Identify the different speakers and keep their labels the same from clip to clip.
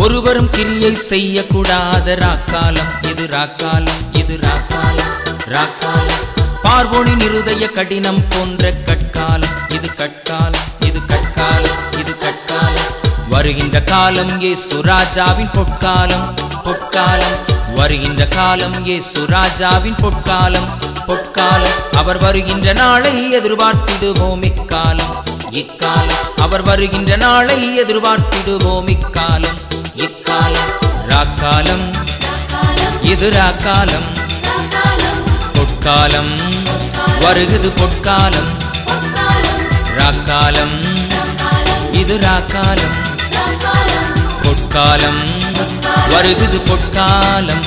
Speaker 1: ஒருவரும் கிரியை செய்யக்கூடாத ராக்காலம் இது ராக்காலம் இது ராக்காலம் ராக்காலம் பார்வோனின் இருதய கடினம் போன்ற கட்காலம் இது கட்காலம் இது கட்காலம் இது கட்காலம் வருகின்ற காலம் இயேசு ராஜாவின் பொற்காலம் பொற்காலம் வருகின்ற காலம் இயேசு ராஜாவின் பொற்காலம் பொற்காலம் அவர் வருகின்ற நாளை எதிர்பார்த்திடுவோம் இக்காலம் இக்காலம் அவர் வருகின்ற நாளை எதிர்பார்த்திடுவோம் இக்காலம் இக்காலம் ராக்காலம் இது ராக்காலம் பொற்காலம் வருகுது பொற்காலம் ராக்காலம் இது ராக்காலம் பொற்காலம் வருகுது பொற்காலம்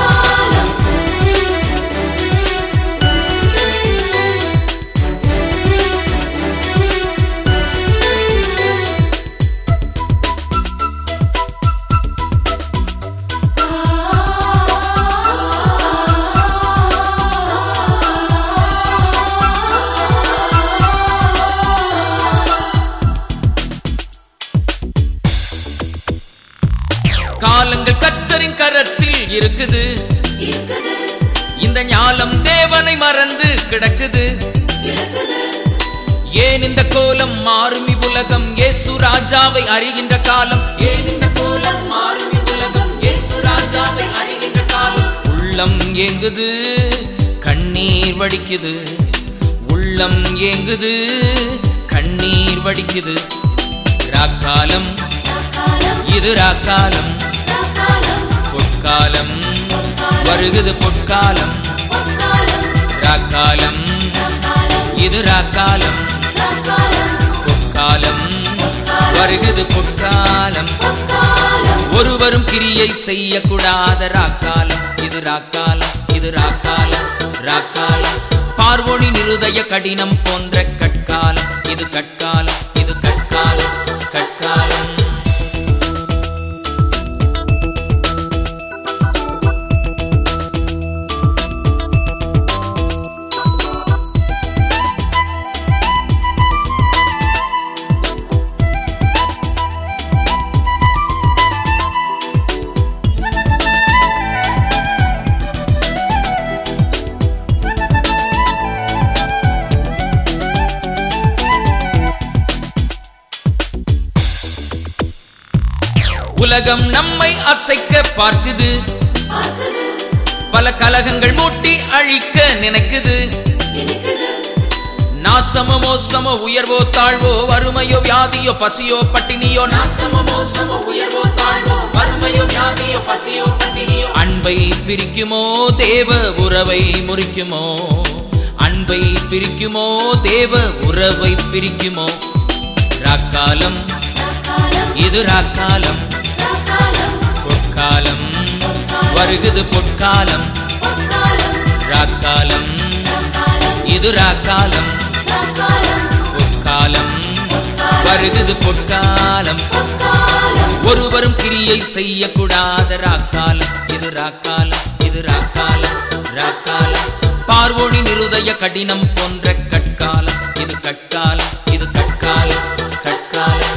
Speaker 1: காலங்கள் கத்தரின் கரத்தில் இருக்குது
Speaker 2: இருக்குது
Speaker 1: இந்த ஞாலம் தேவனை மறந்து கிடக்குது
Speaker 2: கிடக்குது
Speaker 1: ஏன் இந்த கோலம் மாறும் இவ்வுலகம் இயேசு ராஜாவை அறிகின்ற காலம் ஏன் இந்த கோலம் மாறும் இவ்வுலகம் இயேசு ராஜாவை அறிகின்ற காலம் உள்ளம் ஏங்குது கண்ணீர் வடிக்குது உள்ளம் ஏங்குது கண்ணீர் வடிக்குது ராக்காலம்
Speaker 2: காலம்
Speaker 1: இது ராக்காலம்
Speaker 2: காலம்
Speaker 1: பொற்காலம் வருகுது பொற்காலம்
Speaker 2: காலம்
Speaker 1: ராக்காலம்
Speaker 2: காலம்
Speaker 1: இது ராக்காலம்
Speaker 2: காலம்
Speaker 1: பொற்காலம் வருகுது பொற்காலம்
Speaker 2: காலம்
Speaker 1: ஒருவரும் கிரியை செய்யக்கூடாத ராக்காலம் இது ராக்காலம் இது ராக்காலம் ராக்காலம் பார்வோனின் இருதய கடினம் போன்ற கட்காலம் இது கட்காலம் இது கட்காலம் கட்காலம் உலகம் நம்மை அசைக்க பார்க்குது
Speaker 2: பார்க்குது
Speaker 1: பல கலகங்கள் மூட்டி அழிக்க நினைக்குது
Speaker 2: இருக்குது
Speaker 1: நாசமோ மோசமோ உயர்வோ தாழ்வோ வறுமையோ வியாதியோ பசியோ பட்டினியோ நாசமோ மோசமோ உயர்வோ தாழ்வோ வறுமையோ வியாதியோ பசியோ பட்டினியோ அன்பை பிரிக்குமோ தேவ உறவை முறிக்குமோ அன்பை பிரிக்குமோ தேவ உறவை பிரிக்குமோ ராக்காலம்
Speaker 2: காலம்
Speaker 1: இது ராக்காலம்
Speaker 2: காலம்
Speaker 1: பொற்காலம் வருகுது பொற்காலம்
Speaker 2: காலம்
Speaker 1: ராக்காலம்
Speaker 2: காலம்
Speaker 1: இது ராக்காலம்
Speaker 2: காலம்
Speaker 1: பொற்காலம் வருகுது பொற்காலம்
Speaker 2: காலம்
Speaker 1: ஒருவரும் கிரியை செய்யக்கூடாத ராக்காலம் இது ராக்காலம் இது ராக்காலம் ராக்காலம் பார்வோனின் இருதய கடினம் போன்ற கட்காலம் இது கட்காலம் இது கட்காலம் கட்காலம்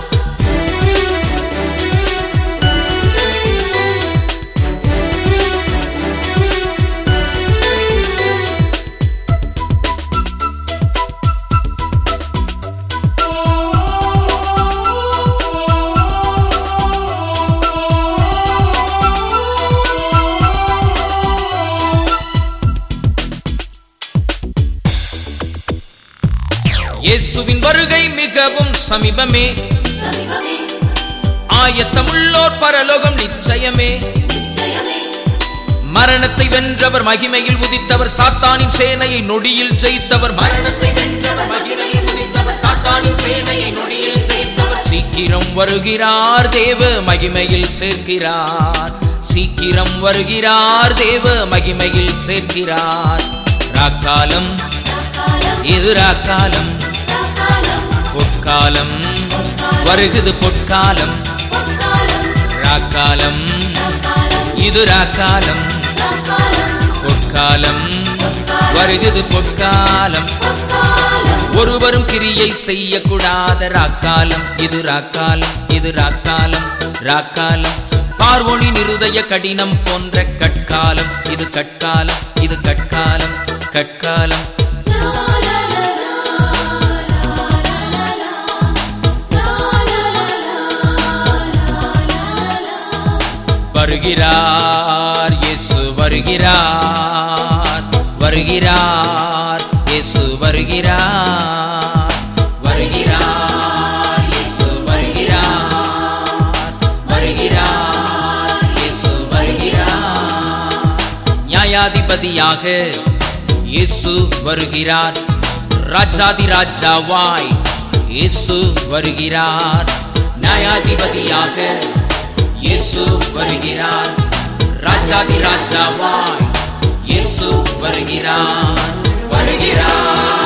Speaker 1: இயேசுவின் வருகை மிகவும் சமீபமே
Speaker 2: சமீபமே
Speaker 1: ஆயத்தமுள்ளோர் பரலோகம் நிச்சயமே
Speaker 2: நிச்சயமே
Speaker 1: மரணத்தை வென்றவர் மகிமையில் உதித்தவர் சாத்தானின் சேனையை நொடியில் ஜெயித்தவர் மரணத்தை வென்றவர் மகிமையில் உதித்தவர் சாத்தானின் சேனையை நொடியில் ஜெயித்தவர் சீக்கிரம் வருகிறார் தேவ மகிமையில் சேர்க்கிறார் சீக்கிரம் வருகிறார் தேவ மகிமையில் சேர்க்கிறார் ராக்காலம்
Speaker 2: காலம்
Speaker 1: இது ராக்காலம்
Speaker 2: காலம்
Speaker 1: பொற்காலம் வருகுது பொற்காலம்
Speaker 2: காலம்
Speaker 1: ராக்காலம்
Speaker 2: காலம்
Speaker 1: இது ராக்காலம்
Speaker 2: காலம்
Speaker 1: பொற்காலம் வருகுது பொற்காலம்
Speaker 2: காலம்
Speaker 1: ஒருவரும் கிரியை செய்யக்கூடாத ராக்காலம் இது ராக்காலம் இது ராக்காலம் ராக்காலம் பார்வோனின் இருதய கடினம் போன்ற கட்காலம் இது கட்காலம் இது கட்காலம் கட்காலம் வருகிறார் இயேசு வருகிறார் வருகிறார் இயேசு வருகிறார் வருகிறார் இயேசு வருகிறார் வருகிறார் இயேசு வருகிறார் நியாயாதிபதியாக இயேசு வருகிறார் ராஜாதி ராஜாவாய் இயேசு வருகிறார் நியாயாதிபதியாக இயேசு வருகிறார் ராஜாதி ராஜாவாய் இயேசு வருகிறார் வருகிறார்